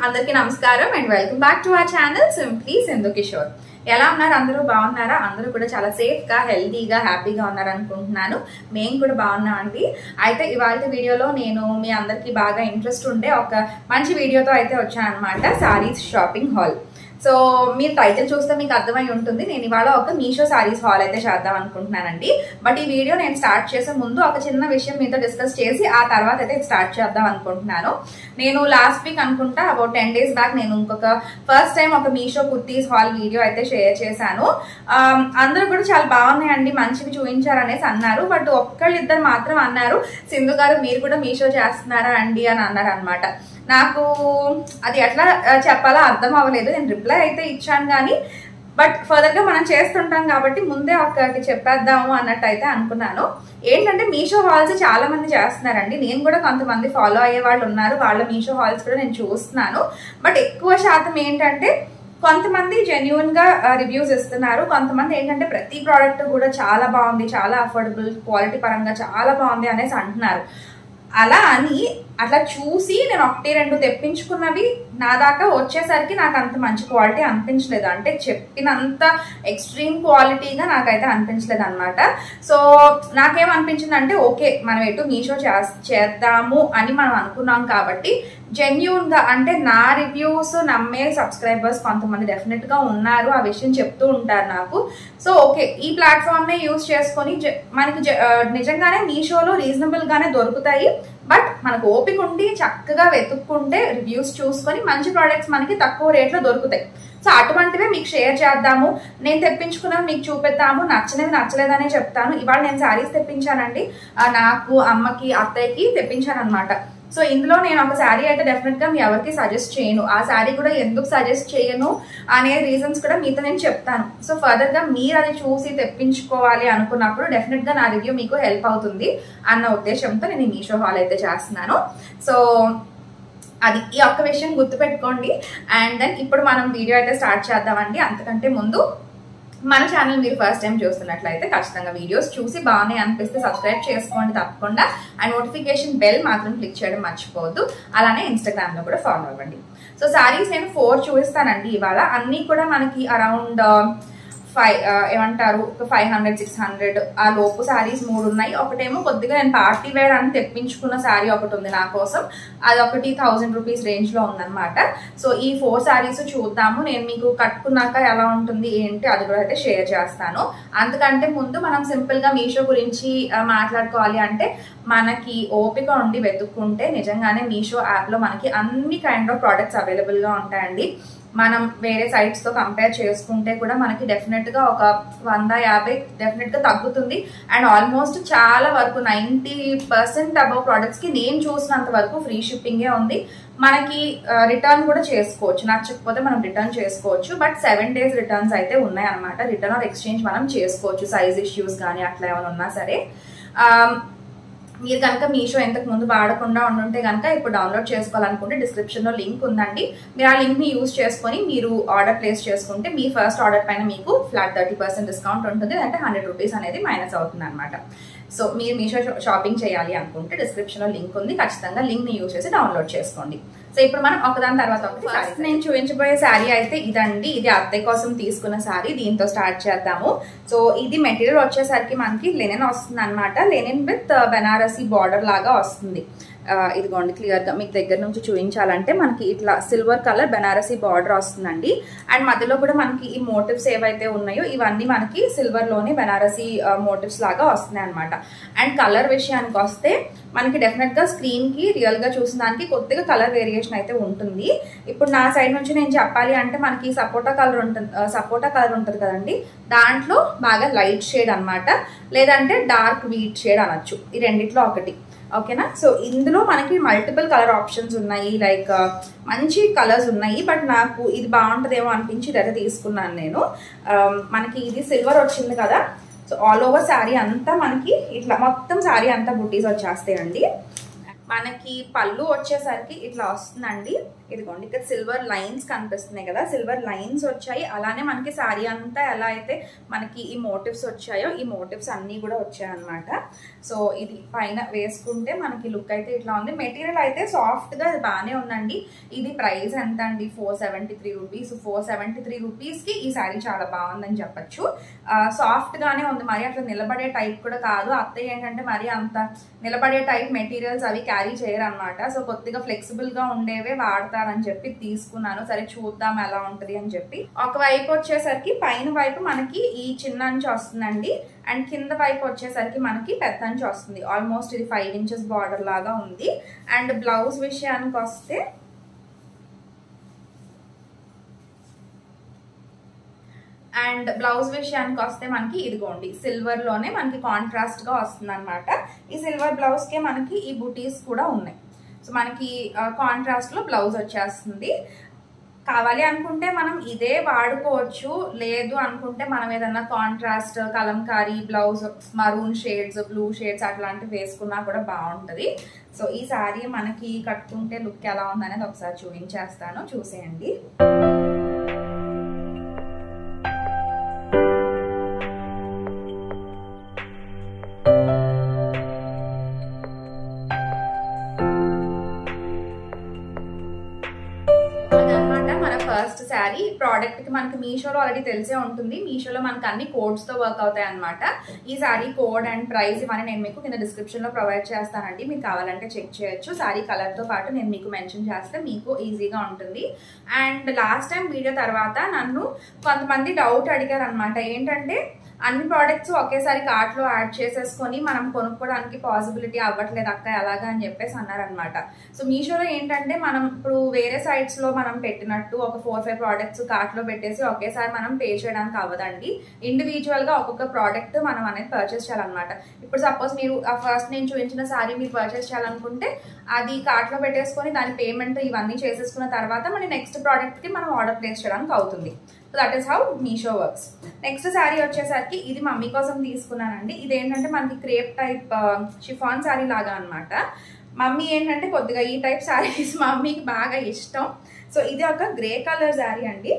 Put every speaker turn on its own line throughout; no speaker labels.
అందరికీ నమస్కారం and welcome back to our channel simply Sindhu Kishore ఎలా ఉన్నారు అందరూ బాగున్నారా అందరూ కూడా చాలా సేఫ్ గా హెల్తీగా హ్యాపీగా ఉన్నారు అనుకుంటున్నాను మేము కూడా బాగున్నామండి అయితే ఇవాళ వీడియోలో నేను మీ అందరికీ బాగా ఇంట్రెస్ట్ ఉండే ఒక మంచి వీడియోతో అయితే వచ్చాను అనమాట సారీస్ షాపింగ్ హాల్ సో మీరు టైటిల్ చూస్తే మీకు అర్థమై ఉంటుంది నేను ఇవాళ ఒక మీషో సారీస్ హాల్ అయితే చేద్దాం అనుకుంటున్నానండి బట్ ఈ వీడియో నేను స్టార్ట్ చేసే ముందు ఒక చిన్న విషయం మీతో డిస్కస్ చేసి ఆ తర్వాత అయితే స్టార్ట్ చేద్దాం అనుకుంటున్నాను నేను లాస్ట్ వీక్ అనుకుంటా అబౌట్ టెన్ డేస్ బ్యాక్ నేను ఇంకొక ఫస్ట్ టైం ఒక మీషో కుర్తీస్ హాల్ వీడియో అయితే షేర్ చేశాను ఆమ్, అందరూ కూడా చాలా బాగున్నాయండి మంచివి చూపించారు అనేసి అన్నారు బట్ ఒక్కళ్ళిద్దరు మాత్రం అన్నారు సింధు గారు మీరు కూడా మీషో చేస్తున్నారా అండి అని అన్నారు అనమాట నాకు అది ఎట్లా ఆ, చెప్పాలో అర్థం అవ్వలేదు నేను రిప్లై అయితే ఇచ్చాను కానీ బట్ ఫర్దర్ గా మనం చేస్తుంటాం కాబట్టి ముందే ఒక్కరికి చెప్పేద్దాము అన్నట్టు అయితే అనుకున్నాను ఏంటంటే మీషో హాల్స్ చాలా మంది చేస్తున్నారండి నేను కూడా కొంతమంది ఫాలో అయ్యే వాళ్ళు ఉన్నారు వాళ్ళ మీషో హాల్స్ కూడా నేను చూస్తున్నాను బట్ ఎక్కువ శాతం ఏంటంటే కొంతమంది జెన్యున్ గా రివ్యూస్ ఇస్తున్నారు కొంతమంది ఏంటంటే ప్రతి ప్రోడక్ట్ కూడా చాలా బాగుంది చాలా అఫోర్డబుల్ క్వాలిటీ పరంగా చాలా బాగుంది అనేసి అంటున్నారు అలా అని అట్లా చూసి నేను ఒకటి రెండు తెప్పించుకున్నవి నా దాకా వచ్చేసరికి నాకు అంత మంచి క్వాలిటీ అనిపించలేదు అంటే చెప్పినంత ఎక్స్ట్రీమ్ క్వాలిటీగా నాకైతే అనిపించలేదు అనమాట సో నాకేమనిపించింది అంటే ఓకే మనం ఎటు మీషో చేద్దాము అని మనం అనుకున్నాం కాబట్టి జెన్యున్ గా అంటే నా రివ్యూస్ నమ్మే సబ్స్క్రైబర్స్ కొంతమంది డెఫినెట్ గా ఉన్నారు ఆ విషయం చెప్తూ ఉంటారు నాకు సో ఓకే ఈ ప్లాట్ఫామ్ నే యూజ్ చేసుకొని జ- మనకి జ- ఆ, నిజంగానే మీషోలో రీజనబుల్ గానే దొరుకుతాయి బట్ మనకు ఓపిక ఉండి చక్కగా వెతుక్కుంటే రివ్యూస్ చూసుకొని మంచి ప్రోడక్ట్స్ మనకి తక్కువ రేట్లో దొరుకుతాయి సో అటువంటివే మీకు షేర్ చేద్దాము నేను తెప్పించుకున్నవి మీకు చూపిద్దాము నచ్చనివి నచ్చలేదనే చెప్తాను ఇవాళ నేను శారీస్ తెప్పించానండి ఆ, నాకు అమ్మకి అత్తయ్యకి తెప్పించాను అనమాట సో ఇందులో నేను ఒక శారీ అయితే డెఫినెట్ గా మీ ఎవరికి సజెస్ట్ చేయను ఆ శారీ కూడా ఎందుకు సజెస్ట్ చేయను అనే రీజన్స్ కూడా మీతో నేను చెప్తాను సో ఫర్దర్ గా మీరు అది చూసి తెప్పించుకోవాలి అనుకున్నప్పుడు డెఫినెట్ గా నా రివ్యూ మీకు హెల్ప్ అవుతుంది అన్న ఉద్దేశంతో నేను ఈ మీషో హాల్ అయితే చేస్తున్నాను సో అది ఈ ఒక్క విషయం గుర్తుపెట్టుకోండి అండ్ దెన్ ఇప్పుడు మనం వీడియో అయితే స్టార్ట్ చేద్దామండి అంతకంటే ముందు మన ఛానల్ మీరు ఫస్ట్ టైం చూస్తున్నట్లయితే ఖచ్చితంగా వీడియోస్ చూసి బాగున్నాయి అనిపిస్తే సబ్స్క్రైబ్ చేసుకోండి తప్పకుండా అండ్ నోటిఫికేషన్ బెల్ మాత్రం క్లిక్ చేయడం మర్చిపోవద్దు అలానే ఇన్స్టాగ్రామ్ లో కూడా ఫాలో అవ్వండి సో సారీస్ నేను ఫోర్ చూపిస్తానండి ఇవాళ అన్నీ కూడా మనకి అరౌండ్ ఫైవ్ ఏమంటారు ఒక ఫైవ్ హండ్రెడ్ సిక్స్ హండ్రెడ్ ఆ లోపు శారీస్ మూడు ఉన్నాయి ఒకటేమో కొద్దిగా నేను పార్టీ వేర్ అని తెప్పించుకున్న శారీ ఒకటి ఉంది నా కోసం అది ఒకటి థౌజండ్ రూపీస్ రేంజ్ లో ఉందన్నమాట సో ఈ ఫోర్ శారీస్ చూద్దాము నేను మీకు కట్టుకున్నాక ఎలా ఉంటుంది ఏంటి అది కూడా అయితే షేర్ చేస్తాను అంతకంటే ముందు మనం సింపుల్ గా మీషో గురించి ఆ, మాట్లాడుకోవాలి అంటే మనకి ఓపిక ఉండి వెతుక్కుంటే నిజంగానే మీషో యాప్ లో మనకి అన్ని కైండ్ ఆఫ్ ప్రోడక్ట్స్ అవైలబుల్ గా ఉంటాయండి మనం వేరే సైట్స్ తో కంపేర్ చేసుకుంటే కూడా మనకి డెఫినెట్ గా ఒక వంద యాభై డెఫినెట్ గా తగ్గుతుంది అండ్ ఆల్మోస్ట్ చాలా వరకు నైన్టీ పర్సెంట్ అబౌవ్ ప్రోడక్ట్స్ కి నేను చూసినంత వరకు ఫ్రీ షిప్పింగే ఉంది మనకి రిటర్న్ కూడా చేసుకోవచ్చు నచ్చకపోతే మనం రిటర్న్ చేసుకోవచ్చు బట్ సెవెన్ డేస్ రిటర్న్స్ అయితే ఉన్నాయి అనమాట రిటర్న్ ఆర్ ఎక్స్చేంజ్ మనం చేసుకోవచ్చు సైజ్ ఇష్యూస్ కానీ అట్లా ఏమైనా ఉన్నా సరే ఆమ్, మీరు కనుక మీషో ఇంతకు ముందు వాడకుండా ఉండుంటే కనుక ఇప్పుడు డౌన్లోడ్ చేసుకోవాలనుకుంటే డిస్క్రిప్షన్ లో లింక్ ఉందండి మీరు ఆ లింక్ ని యూజ్ చేసుకొని మీరు ఆర్డర్ ప్లేస్ చేసుకుంటే మీ ఫస్ట్ ఆర్డర్ పైన మీకు ఫ్లాట్ థర్టీ పర్సెంట్ డిస్కౌంట్ ఉంటుంది అంటే హండ్రెడ్ రూపీస్ అనేది మైనస్ అవుతుంది అనమాట సో మీరు మీషో షాపింగ్ చేయాలి అనుకుంటే డిస్క్రిప్షన్ లో లింక్ ఉంది ఖచ్చితంగా లింక్ ని యూజ్ చేసి డౌన్లోడ్ చేసుకోండి సో ఇప్పుడు మనం ఒకదాని తర్వాత ఒకటి ఫస్ట్ నేను చూపించబోయే శారీ అయితే ఇదండి ఇది అత్తయ్య కోసం తీసుకున్న శారీ దీంతో స్టార్ట్ చేద్దాము సో ఇది మెటీరియల్ వచ్చేసరికి మనకి లెనిన్ వస్తుంది అనమాట లెనిన్ విత్ బెనారసీ బార్డర్ లాగా వస్తుంది ఆ, ఇదిగోండి క్లియర్ గా మీకు దగ్గర నుంచి చూపించాలంటే మనకి ఇట్లా సిల్వర్ కలర్ బెనారసీ బార్డర్ వస్తుందండి అండ్ మధ్యలో కూడా మనకి ఈ మోటివ్స్ ఏవైతే ఉన్నాయో ఇవన్నీ మనకి సిల్వర్ లోనే బెనారసీ మోటివ్స్ లాగా వస్తున్నాయి అనమాట అండ్ కలర్ విషయానికి వస్తే మనకి డెఫినెట్ గా స్క్రీన్ కి రియల్ గా చూసిన దానికి కొద్దిగా కలర్ వేరియేషన్ అయితే ఉంటుంది ఇప్పుడు నా సైడ్ నుంచి నేను చెప్పాలి అంటే మనకి సపోటా కలర్ ఉంటుంది సపోటా కలర్ ఉంటుంది కదండి దాంట్లో బాగా లైట్ షేడ్ అన్నమాట లేదంటే డార్క్ వీట్ షేడ్ అనొచ్చు ఈ రెండిట్లో ఒకటి ఓకేనా సో ఇందులో మనకి మల్టిపుల్ కలర్ ఆప్షన్స్ ఉన్నాయి లైక్ మంచి కలర్స్ ఉన్నాయి బట్ నాకు ఇది బాగుంటుందేమో అనిపించి ఇదైతే తీసుకున్నాను నేను ఆ, మనకి ఇది సిల్వర్ వచ్చింది కదా సో ఆల్ ఓవర్ శారీ అంతా మనకి ఇట్లా మొత్తం శారీ అంతా బుటీస్ వచ్చేస్తాయండి మనకి పళ్ళు వచ్చేసరికి ఇట్లా వస్తుందండి ఇదిగోండి ఇక్కడ సిల్వర్ లైన్స్ కనిపిస్తున్నాయి కదా సిల్వర్ లైన్స్ వచ్చాయి అలానే మనకి శారీ అంతా ఎలా అయితే మనకి ఈ మోటివ్స్ వచ్చాయో ఈ మోటివ్స్ అన్నీ కూడా వచ్చాయి అనమాట సో ఇది పైన వేసుకుంటే మనకి లుక్ అయితే ఇట్లా ఉంది మెటీరియల్ అయితే సాఫ్ట్గా ఇది బాగానే ఉందండి ఇది ప్రైస్ ఎంత అండి four seventy three rupees four seventy three రూపీస్కి ఈ శారీ చాలా బాగుందని చెప్పచ్చు సాఫ్ట్గానే ఉంది మరి అట్లా నిలబడే టైప్ కూడా కాదు అత్తయ్య ఏంటంటే మరి అంత నిలబడే టైప్ మెటీరియల్స్ అవి క్యారీ చేయరు అనమాట సో కొద్దిగా ఫ్లెక్సిబుల్గా ఉండేవే వాడతారని చెప్పి తీసుకున్నాను సరే చూద్దాం ఎలా ఉంటుంది అని చెప్పి ఒక వైపు వచ్చేసరికి పైన వైపు మనకి ఈ చిన్న అంచు వస్తుందండి అండ్ కింద వైపు వచ్చేసరికి మనకి పెద్ద అంచు వస్తుంది ఆల్మోస్ట్ ఇది ఫైవ్ ఇంచెస్ బార్డర్ లాగా ఉంది అండ్ బ్లౌజ్ విషయానికి వస్తే అండ్ బ్లౌజ్ విషయానికి వస్తే మనకి ఇదిగోండి సిల్వర్ లోనే మనకి కాంట్రాస్ట్ గా వస్తుంది అనమాట ఈ సిల్వర్ బ్లౌజ్ కే మనకి ఈ బుటీస్ కూడా ఉన్నాయి సో మనకి కాంట్రాస్ట్ లో బ్లౌజ్ వచ్చేస్తుంది కావాలి అనుకుంటే మనం ఇదే వాడుకోవచ్చు లేదు అనుకుంటే మనం ఏదన్నా contrast kalamkari blouse maroon shades blue shades అట్లాంటివి వేసుకున్నా కూడా బాగుంటుంది సో ఈ సారీ మనకి కట్టుకుంటే లుక్ ఎలా ఉందనేది ఒకసారి చూపించేస్తాను చూసేయండి అదనమాట మన ఫస్ట్ శారీ ప్రోడక్ట్ కి మనకి మీషోలో ఆల్రెడీ తెలిసే ఉంటుంది మీషోలో మనకి అన్ని కోడ్స్ తో వర్క్ అవుతాయి అనమాట ఈ శారీ కోడ్ అండ్ ప్రైస్ ఇవన్నీ నేను మీకు కింద డిస్క్రిప్షన్ లో ప్రొవైడ్ చేస్తానండి మీకు కావాలంటే చెక్ చేయొచ్చు శారీ కలర్ తో పాటు నేను మీకు మెన్షన్ చేస్తే మీకు ఈజీగా ఉంటుంది అండ్ లాస్ట్ టైం వీడియో తర్వాత నన్ను కొంతమంది డౌట్ అడిగారు అనమాట ఏంటంటే అన్ని ప్రోడక్ట్స్ ఒకేసారి కార్ట్ లో యాడ్ చేసేసుకొని మనం కొనుక్కోవడానికి పాసిబిలిటీ అవ్వట్లేదు అక్క ఎలాగా అని చెప్పేసి అన్నారనమాట సో మీషోలో ఏంటంటే మనం ఇప్పుడు వేరే సైట్స్ లో మనం పెట్టినట్టు ఒక ఫోర్ ఫైవ్ ప్రోడక్ట్స్ కార్ట్ లో పెట్టేసి ఒకేసారి మనం పే చేయడానికి అవ్వదండి ఇండివిజువల్ గా ఒక్కొక్క ప్రోడక్ట్ మనం అనేది పర్చేస్ చేయాలన్నమాట ఇప్పుడు సపోజ్ మీరు ఫస్ట్ నేను చూపించిన సారీ మీరు పర్చేస్ చేయాలనుకుంటే అది కార్ట్ లో పెట్టేసుకొని దాని పేమెంట్ ఇవన్నీ చేసేసుకున్న తర్వాత మన నెక్స్ట్ ప్రోడక్ట్ కి మనం ఆర్డర్ ప్లేస్ చేయడానికి అవుతుంది so that is how Meesho works next sari వచ్చేసరికి ఇది మమ్మీ కోసం తీసుకున్నానండి ఇది ఏంటంటే మనకి క్రేప్ టైప్ షిఫాన్ శారీ లాగా అనమాట మమ్మీ ఏంటంటే కొద్దిగా ఈ టైప్ శారీస్ మమ్మీకి బాగా ఇష్టం సో ఇది ఒక గ్రే కలర్ శారీ అండి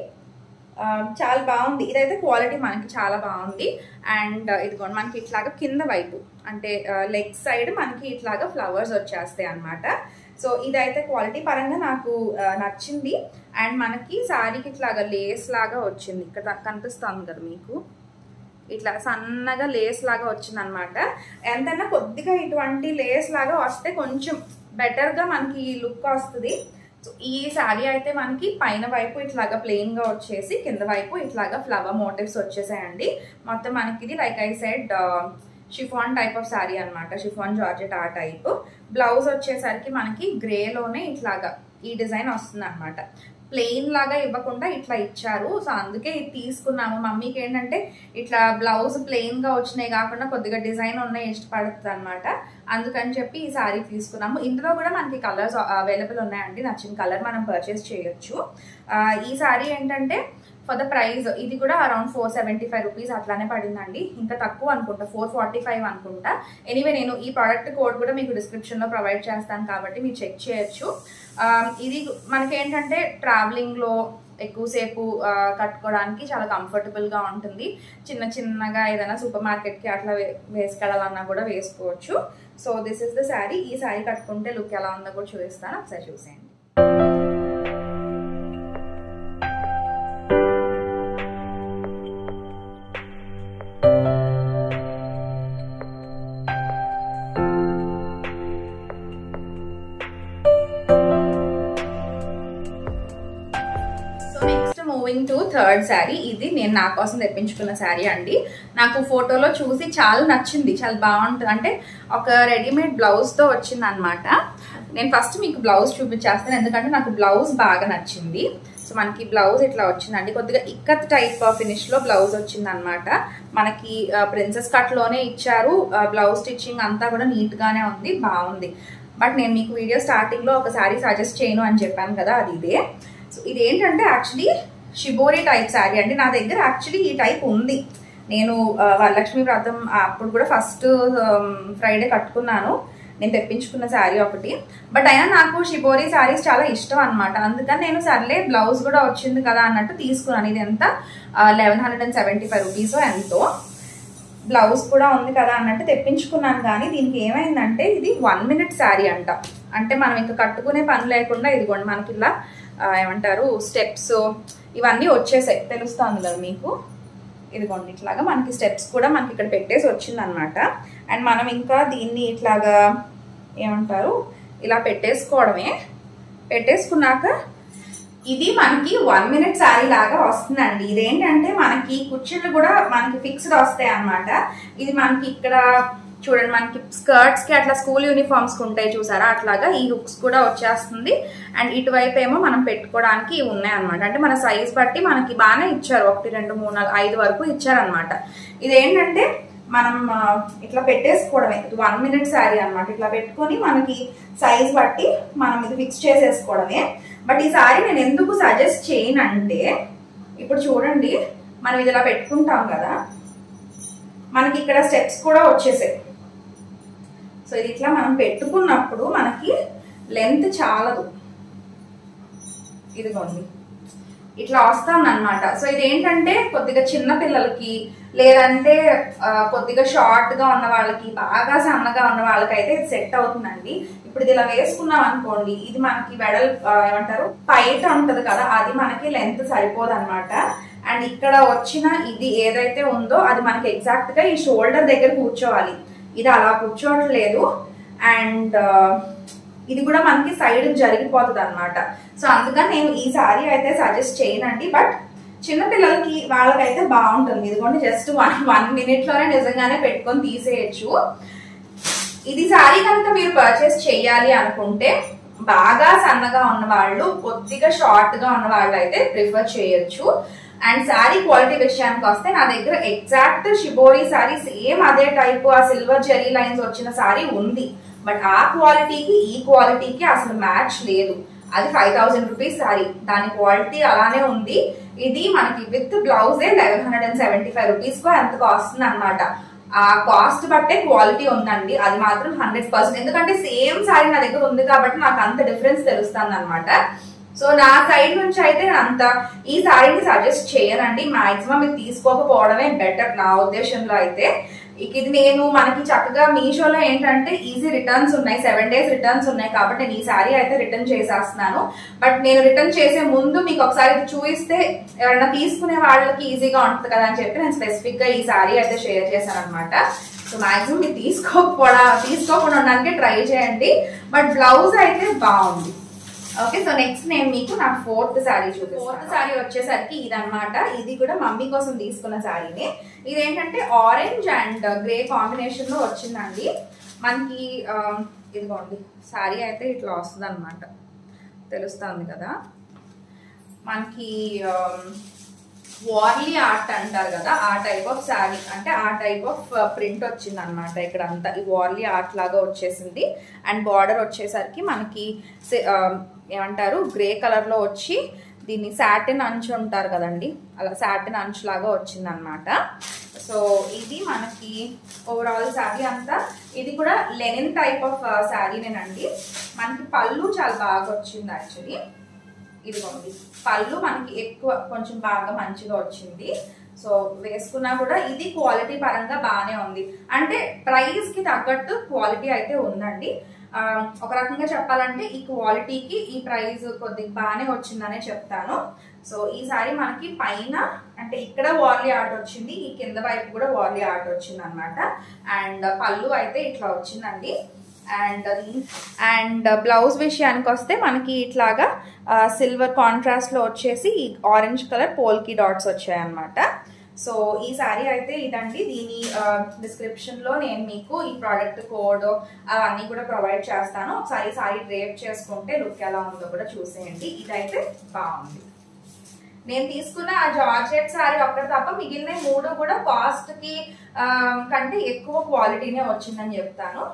చాలా బాగుంది ఇదైతే క్వాలిటీ మనకి చాలా బాగుంది అండ్ ఇదిగోండి మనకి ఇట్లాగా కింద వైపు అంటే లెగ్ సైడ్ మనకి ఇట్లాగా ఫ్లవర్స్ వచ్చేస్తాయి అనమాట సో ఇదైతే క్వాలిటీ పరంగా నాకు నచ్చింది అండ్ మనకి శారీకి ఇట్లాగా లేస్ లాగా వచ్చింది ఇక్కడ కనిపిస్తుంది కదా మీకు ఇట్లా సన్నగా లేస్ లాగా వచ్చింది అనమాట ఎంతైనా కొద్దిగా ఇటువంటి లేస్ లాగా వస్తే కొంచెం బెటర్గా మనకి లుక్ వస్తుంది సో ఈ శారీ అయితే మనకి పైన వైపు ఇట్లాగా ప్లెయిన్ గా వచ్చేసి కింద వైపు ఇట్లాగా ఫ్లవర్ మోటివ్స్ వచ్చేసాయండి మొత్తం మనకి ఇది like I side chiffon type of sari అనమాట షిఫాన్ జార్జెట్ ఆ టైప్ బ్లౌజ్ వచ్చేసరికి మనకి గ్రేలోనే ఇట్లాగా ఈ డిజైన్ వస్తుంది అనమాట ప్లెయిన్ లాగా ఇవ్వకుండా ఇట్లా ఇచ్చారు సో అందుకే ఇది తీసుకున్నాము మమ్మీకి ఏంటంటే ఇట్లా బ్లౌజ్ ప్లెయిన్ గా వచ్చినాయి కాకుండా కొద్దిగా డిజైన్ ఉన్నాయి ఇష్టపడుతుంది అనమాట అందుకని చెప్పి ఈ శారీ తీసుకున్నాము ఇందులో కూడా మనకి కలర్స్ అవైలబుల్ ఉన్నాయండి నచ్చిన కలర్ మనం పర్చేస్ చేయొచ్చు ఈ శారీ ఏంటంటే ఫర్ ద ప్రైస్ ఇది కూడా around four seventy five rupees అట్లానే పడిందండి ఇంకా తక్కువ అనుకుంటా ఫోర్ ఫార్టీ ఫైవ్ అనుకుంటా ఎనీవే నేను ఈ ప్రోడక్ట్ కోడ్ కూడా మీకు డిస్క్రిప్షన్లో ప్రొవైడ్ చేస్తాను కాబట్టి మీరు చెక్ చేయొచ్చు ఇది మనకి ఏంటంటే ట్రావెలింగ్లో ఎక్కువసేపు కట్టుకోవడానికి చాలా కంఫర్టబుల్గా ఉంటుంది చిన్న చిన్నగా ఏదైనా సూపర్ మార్కెట్కి అట్లా వేసుకెళ్ళాలన్నా కూడా వేసుకోవచ్చు so this is the sari ఈ శారీ కట్టుకుంటే లుక్ ఎలా ఉందో కూడా చూపిస్తాను ఒకసారి చూసేయండి మూవింగ్ టు థర్డ్ శారీ ఇది నేను నా కోసం తెప్పించుకున్న శారీ అండి నాకు ఫోటోలో చూసి చాలా నచ్చింది చాలా బాగుంటుంది అంటే ఒక రెడీమేడ్ బ్లౌజ్తో వచ్చింది అనమాట నేను ఫస్ట్ మీకు బ్లౌజ్ చూపించేస్తాను ఎందుకంటే నాకు బ్లౌజ్ బాగా నచ్చింది సో మనకి బ్లౌజ్ ఇట్లా వచ్చిందండి కొద్దిగా ఇక్కత్ టైప్ ఫినిష్లో బ్లౌజ్ వచ్చింది అనమాట మనకి ప్రిన్సెస్ కట్లోనే ఇచ్చారు బ్లౌజ్ స్టిచ్చింగ్ అంతా కూడా నీట్గానే ఉంది బాగుంది బట్ నేను మీకు వీడియో స్టార్టింగ్లో ఒక శారీ సజెస్ట్ చేయను అని చెప్పాను కదా అది ఇదే సో ఇది ఏంటంటే యాక్చువల్లీ షిబోరి టైప్ శారీ అండి నా దగ్గర యాక్చువల్లీ ఈ టైప్ ఉంది నేను వరలక్ష్మి వ్రతం అప్పుడు కూడా ఫస్ట్ ఫ్రైడే కట్టుకున్నాను నేను తెప్పించుకున్న శారీ ఒకటి బట్ అయినా నాకు షిబోరి శారీస్ చాలా ఇష్టం అనమాట అందుకని నేను సర్లే బ్లౌజ్ కూడా వచ్చింది కదా అన్నట్టు తీసుకున్నాను ఇది ఎంత eleven hundred and seventy five rupees ఎంతో బ్లౌజ్ కూడా ఉంది కదా అన్నట్టు తెప్పించుకున్నాను కానీ దీనికి ఏమైందంటే ఇది వన్ మినిట్ శారీ అంట అంటే మనం ఇంకా కట్టుకునే పని లేకుండా ఇదిగోండి మనకి ఇలా ఆ, ఏమంటారు స్టెప్స్ ఇవన్నీ వచ్చేసాయి తెలుస్తుంది కదా మీకు ఇదిగోండి ఇట్లాగా మనకి స్టెప్స్ కూడా మనకి ఇక్కడ పెట్టేసి వచ్చిందనమాట అండ్ మనం ఇంకా దీన్ని ఇట్లాగా ఏమంటారు ఇలా పెట్టేసుకోవడమే పెట్టేసుకున్నాక ఇది మనకి వన్ మినిట్ శారీ లాగా వస్తుందండి ఇదేంటంటే మనకి కుర్చీలు కూడా మనకి ఫిక్స్డ్ వస్తాయి అన్నమాట ఇది మనకి ఇక్కడ చూడండి మనకి స్కర్ట్స్ కి అట్లా స్కూల్ యూనిఫామ్స్ కి ఉంటాయి చూసారా అట్లాగా ఈ హుక్స్ కూడా వచ్చేస్తుంది అండ్ ఇటువైపు ఏమో మనం పెట్టుకోవడానికి ఇవి ఉన్నాయి అనమాట అంటే మన సైజ్ బట్టి మనకి బాగానే ఇచ్చారు ఒకటి రెండు మూడు నాలుగు ఐదు వరకు ఇచ్చారనమాట ఇదేంటంటే మనం ఆ, ఇట్లా పెట్టేసుకోవడమే ఇది వన్ మినిట్ శారీ అన్నమాట ఇట్లా పెట్టుకొని మనకి సైజ్ బట్టి మనం ఇది ఫిక్స్ చేసేసుకోవడమే బట్ ఈ శారీ నేను ఎందుకు సజెస్ట్ చేయనంటే ఇప్పుడు చూడండి మనం ఇది ఇలా పెట్టుకుంటాం కదా మనకి ఇక్కడ స్టెప్స్ కూడా వచ్చేసాయి సో ఇది ఇట్లా మనం పెట్టుకున్నప్పుడు మనకి లెంత్ చాలదు ఇదిగోండి ఇట్లా వస్తుంది అనమాట సో ఇదేంటంటే కొద్దిగా చిన్న పిల్లలకి లేదంటే ఆ, కొద్దిగా షార్ట్ గా ఉన్న వాళ్ళకి బాగా సన్నగా ఉన్న వాళ్ళకి అయితే ఇది సెట్ అవుతుందండి ఇప్పుడు ఇది ఇలా వేసుకున్నాం అనుకోండి ఇది మనకి వెడల్ ఆ, ఏమంటారు పైట ఉంటది కదా అది మనకి లెంత్ సరిపోదు అనమాట అండ్ ఇక్కడ వచ్చిన ఇది ఏదైతే ఉందో అది మనకి ఎగ్జాక్ట్ గా ఈ షోల్డర్ దగ్గర కూర్చోవాలి ఇది అలా కూర్చోవట్లేదు అండ్ ఇది కూడా మనకి సైడ్ జరిగిపోతుంది అనమాట సో అందుకని నేను ఈ సారీ అయితే సజెస్ట్ చేయనండి బట్ చిన్నపిల్లలకి వాళ్ళకైతే బాగుంటుంది ఇదిగోండి జస్ట్ వన్ వన్ మినిట్ లోనే నిజంగానే పెట్టుకొని తీసేయచ్చు ఇది సారీ కనుక మీరు పర్చేస్ చేయాలి అనుకుంటే బాగా సన్నగా ఉన్న వాళ్ళు కొద్దిగా షార్ట్ గా ఉన్న వాళ్ళు అయితే ప్రిఫర్ చేయొచ్చు అండ్ శారీ క్వాలిటీ విషయానికి వస్తే నా దగ్గర ఎగ్జాక్ట్ షిబోరి శారీ సేమ్ అదే టైప్ ఆ సిల్వర్ జెరీ లైన్స్ వచ్చిన శారీ ఉంది బట్ ఆ క్వాలిటీకి ఈ క్వాలిటీకి అసలు మ్యాచ్ లేదు అది ఫైవ్ థౌసండ్ రూపీస్ శారీ దాని క్వాలిటీ అలానే ఉంది ఇది మనకి విత్ బ్లౌజే eleven hundred and seventy five rupees కు ఎంత వస్తుంది అనమాట ఆ కాస్ట్ బట్టే క్వాలిటీ ఉందండి అది మాత్రం హండ్రెడ్ పర్సెంట్ ఎందుకంటే సేమ్ శారీ నా దగ్గర ఉంది కాబట్టి నాకు అంత డిఫరెన్స్ తెలుస్తుంది అనమాట సో నా సైడ్ నుంచి అయితే నేను అంత ఈ శారీని సజెస్ట్ చేయనండి మాక్సిమం ఇది తీసుకోకపోవడమే బెటర్ నా ఉద్దేశంలో అయితే ఇక ఇది నేను మనకి చక్కగా మీషోలో ఏంటంటే ఈజీ రిటర్న్స్ ఉన్నాయి సెవెన్ డేస్ రిటర్న్స్ ఉన్నాయి కాబట్టి నేను ఈ శారీ అయితే రిటర్న్ చేసేస్తున్నాను బట్ నేను రిటర్న్ చేసే ముందు మీకు ఒకసారి ఇది చూపిస్తే ఎవరైనా తీసుకునే వాళ్ళకి ఈజీగా ఉంటుంది కదా అని చెప్పి నేను స్పెసిఫిక్ గా ఈ శారీ అయితే షేర్ చేశాను అనమాట సో మాక్సిమం మీరు తీసుకోకపోవడా తీసుకోకుండా ఉండడానికి ట్రై చేయండి బట్ బ్లౌజ్ అయితే బాగుంది ఓకే సో నెక్స్ట్ నేను మీకు నా ఫోర్త్ శారీ చూపిస్తాను ఫోర్త్ శారీ వచ్చేసరికి ఇదన్నమాట ఇది కూడా మమ్మీ కోసం తీసుకున్న శారీనే ఇదేంటంటే ఆరెంజ్ అండ్ గ్రే కాంబినేషన్ లో వచ్చిందండి మనకి ఆ, ఇదిగోండి శారీ అయితే ఇట్లా వస్తుంది అనమాట తెలుస్తుంది కదా మనకి వార్లీ ఆర్ట్ అంటారు కదా ఆ టైప్ ఆఫ్ శారీ అంటే ఆ టైప్ ఆఫ్ ప్రింట్ వచ్చింది అనమాట ఇక్కడ అంతా ఈ వార్లీ ఆర్ట్ లాగా వచ్చేసింది అండ్ బార్డర్ వచ్చేసరికి మనకి సే- ఆ, ఏమంటారు గ్రే కలర్ లో వచ్చి దీన్ని సాటిన్ అంచు ఉంటారు కదండి అలా సాటిన్ అంచు లాగా వచ్చింది అనమాట సో ఇది మనకి ఓవరాల్ శారీ అంతా ఇది కూడా లెనిన్ టైప్ ఆఫ్ శారీనేనండి మనకి పళ్ళు చాలా బాగా వచ్చింది యాక్చువల్లీ ఇదిగోండి పళ్ళు మనకి ఎక్కువ కొంచెం బాగా మంచిగా వచ్చింది సో వేసుకున్నా కూడా ఇది క్వాలిటీ పరంగా బాగానే ఉంది అంటే ప్రైస్ కి తగ్గట్టు క్వాలిటీ అయితే ఉందండి ఆ, ఒక రకంగా చెప్పాలంటే ఈ క్వాలిటీకి ఈ ప్రైస్ కొద్దిగా బాగానే వచ్చిందనే చెప్తాను సో ఈ సారీ మనకి పైన అంటే ఇక్కడ వార్లీ ఆర్ట్ వచ్చింది ఈ కింద వైపు కూడా వార్లీ ఆర్ట్ వచ్చింది అనమాట అండ్ పళ్ళు అయితే ఇట్లా వచ్చిందండి అండ్ అండ్ బ్లౌజ్ విషయానికి వస్తే మనకి ఇట్లాగా సిల్వర్ కాంట్రాస్ట్ లో వచ్చేసి ఆరెంజ్ కలర్ పోల్కి డాట్స్ వచ్చాయి అనమాట సో ఈ సారీ అయితే ఇదండి దీని డిస్క్రిప్షన్ లో నేను మీకు ఈ ప్రోడక్ట్ కోడ్ అవన్నీ కూడా ప్రొవైడ్ చేస్తాను ఒకసారి ఈ సారీ డ్రేప్ చేసుకుంటే లుక్ ఎలా ఉందో కూడా చూసేయండి ఇదైతే బాగుంది నేను తీసుకున్న ఆ జార్జెట్ సారీ ఒక్కటి తప్ప మిగిలిన మూడు కూడా కాస్ట్ కి ఆ, కంటే ఎక్కువ క్వాలిటీనే వచ్చిందని చెప్తాను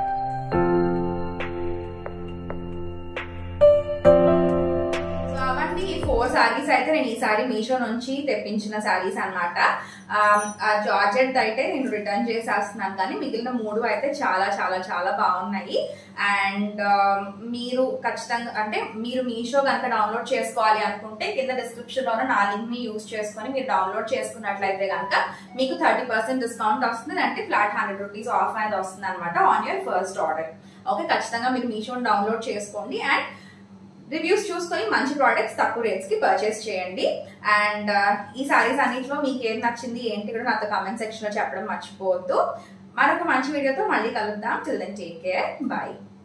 సో అవండి ఫోర్ సారీస్ అయితే నేను ఈ సారీ మీషో నుంచి తెప్పించిన సారీస్ అనమాట ఆ జార్జెట్ అయితే నేను రిటర్న్ చేసేస్తున్నాను కానీ మిగిలిన మూడు అయితే చాలా చాలా చాలా బాగున్నాయి అండ్ మీరు ఖచ్చితంగా అంటే మీరు మీషో కనుక డౌన్లోడ్ చేసుకోవాలి అనుకుంటే కింద డిస్క్రిప్షన్ లోనే నా లింక్ ని యూస్ చేసుకొని మీరు డౌన్లోడ్ చేసుకున్నట్లయితే కనుక మీకు థర్టీ పర్సెంట్ డిస్కౌంట్ వస్తుంది అంటే ఫ్లాట్ హండ్రెడ్ రూపీస్ ఆఫ్ అనేది వస్తుంది అనమాట on your first order okay ఖచ్చితంగా మీరు మీషోని డౌన్లోడ్ చేసుకోండి అండ్ రివ్యూస్ చూసుకొని మంచి ప్రోడక్ట్స్ తక్కువ రేట్స్ కి పర్చేస్ చేయండి అండ్ ఈ సారీస్ అన్నింటిలో మీకు ఏం నచ్చింది ఏంటి కూడా నాతో కామెంట్ సెక్షన్ లో చెప్పడం మర్చిపోవద్దు మరొక మంచి వీడియోతో మళ్ళీ కలుద్దాం చిల్డ్రన్ టేక్ కేర్ బాయ్